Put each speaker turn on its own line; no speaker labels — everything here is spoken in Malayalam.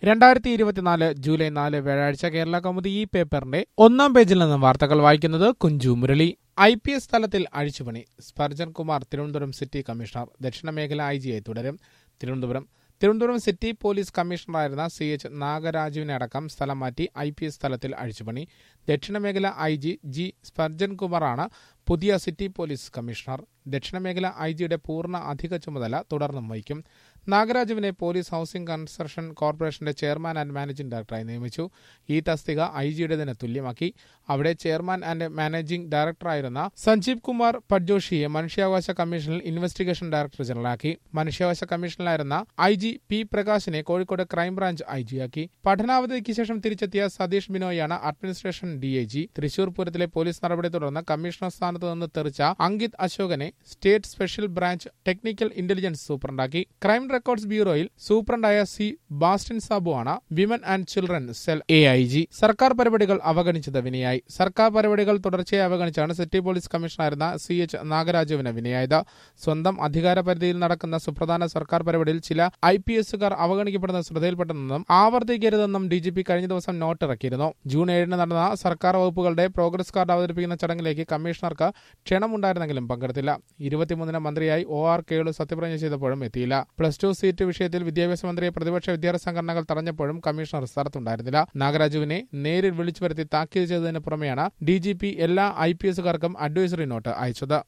രണ്ടായിരത്തി ഇരുപത്തിനാല് ജൂലൈ നാല് വ്യാഴാഴ്ച കേരള കൗമുദി ഈ പേപ്പറിന്റെ ഒന്നാം പേജിൽ നിന്ന് വാർത്തകൾ വായിക്കുന്നത് Kunchu Murali I P S തലത്തിൽ അഴിച്ചുപണി സ്പർജൻ കുമാർ തിരുവനന്തപുരം സിറ്റി കമ്മീഷണർ ദക്ഷിണ മേഖല ഐ ജിയായി തുടരും തിരുവനന്തപുരം തിരുവനന്തപുരം സിറ്റി പോലീസ് കമ്മീഷണറായിരുന്ന സി എച്ച് നാഗരാജുവിനെ അടക്കം സ്ഥലം മാറ്റി ഐ പി എസ് തലത്തിൽ അഴിച്ചുപണി ദക്ഷിണ മേഖല ഐ ജി ജി സ്പർജൻ കുമാറാണ് പുതിയ സിറ്റി പോലീസ് കമ്മീഷണർ ദക്ഷിണ മേഖല ഐ ജിയുടെ പൂർണ്ണ അധിക ചുമതല തുടർന്നും വഹിക്കും നാഗരാജുവിനെ പോലീസ് ഹൌസിംഗ് കൺസ്ട്രക്ഷൻ കോർപ്പറേഷന്റെ ചെയർമാൻ ആൻഡ് മാനേജിംഗ് ഡയറക്ടറായി നിയമിച്ചു ഈ തസ്തിക ഐ ജിയുടേതിന് തുല്യമാക്കി അവിടെ ചെയർമാൻ ആൻഡ് മാനേജിംഗ് ഡയറക്ടറായിരുന്ന സഞ്ജീവ് കുമാർ പഡ്ജോഷിയെ മനുഷ്യാവകാശ കമ്മീഷനിൽ ഇൻവെസ്റ്റിഗേഷൻ ഡയറക്ടർ ജനറലാക്കി മനുഷ്യാവകാശ കമ്മീഷനിലായിരുന്ന ഐ ജി പി പ്രകാശിനെ കോഴിക്കോട് ക്രൈംബ്രാഞ്ച് ഐ ജിയാക്കി പഠനാവധിക്ക് ശേഷം തിരിച്ചെത്തിയ സതീഷ് ബിനോയാണ് administration D I G Thrissur പൂരത്തിലെ പോലീസ് നടപടി തുടർന്ന് കമ്മീഷണർ സ്ഥാനത്ത് നിന്ന് തെറിച്ച അങ്കിത് അശോകനെ state special branch technical intelligence സൂപ്രണ്ടാക്കി ക്രൈം റെക്കോർഡ്സ് ബ്യൂറോയിൽ സൂപ്രണ്ടായ സി ബാസ്റ്റിൻ സാബുവാണ് women and children cell A I G സർക്കാർ പരിപാടികൾ അവഗണിച്ചത് വിനയായി സർക്കാർ പരിപാടികൾ തുടർച്ചയായി അവഗണിച്ചാണ് സിറ്റി പോലീസ് കമ്മീഷണറായിരുന്ന സി എച്ച് നാഗരാജുവിന് വിനയായത് സ്വന്തം അധികാര പരിധിയിൽ നടക്കുന്ന സുപ്രധാന സർക്കാർ പരിപാടിയിൽ ചില ഐ പി എസുകാർ അവഗണിക്കപ്പെടുന്ന ശ്രദ്ധയിൽപ്പെട്ടതെന്നും ആവർത്തിക്കരുതെന്നും ഡി ജി പി കഴിഞ്ഞ ദിവസം നോട്ട് ഇറക്കിയിരുന്നു ജൂൺ ഏഴിന് നടന്ന സർക്കാർ വകുപ്പുകളുടെ പ്രോഗ്രസ് കാർഡ് അവതരിപ്പിക്കുന്ന ചടങ്ങിലേക്ക് കമ്മീഷണർക്ക് ക്ഷണമുണ്ടായിരുന്നെങ്കിലും പങ്കെടുത്തില്ല ഇരുപത്തിമൂന്നിന് മന്ത്രിയായി ഒ ആർ കേളു സത്യപ്രതിജ്ഞ ചെയ്തപ്പോഴും എത്തിയില്ല പ്ലസ് ടു സീറ്റ് വിഷയത്തിൽ വിദ്യാഭ്യാസ മന്ത്രിയെ പ്രതിപക്ഷ വിദ്യാർത്ഥി സംഘടനകൾ തടഞ്ഞപ്പോഴും കമ്മീഷണർ സ്ഥലത്തുണ്ടായിരുന്നില്ല നാഗരാജുവിനെ നേരിൽ വിളിച്ചു വരുത്തി താക്കീത് ചെയ്തതിന് പുറമെയാണ് ഡി ജി പി എല്ലാ ഐ പി എസുകാർക്കും അഡ്വൈസറി നോട്ട് അയച്ചത്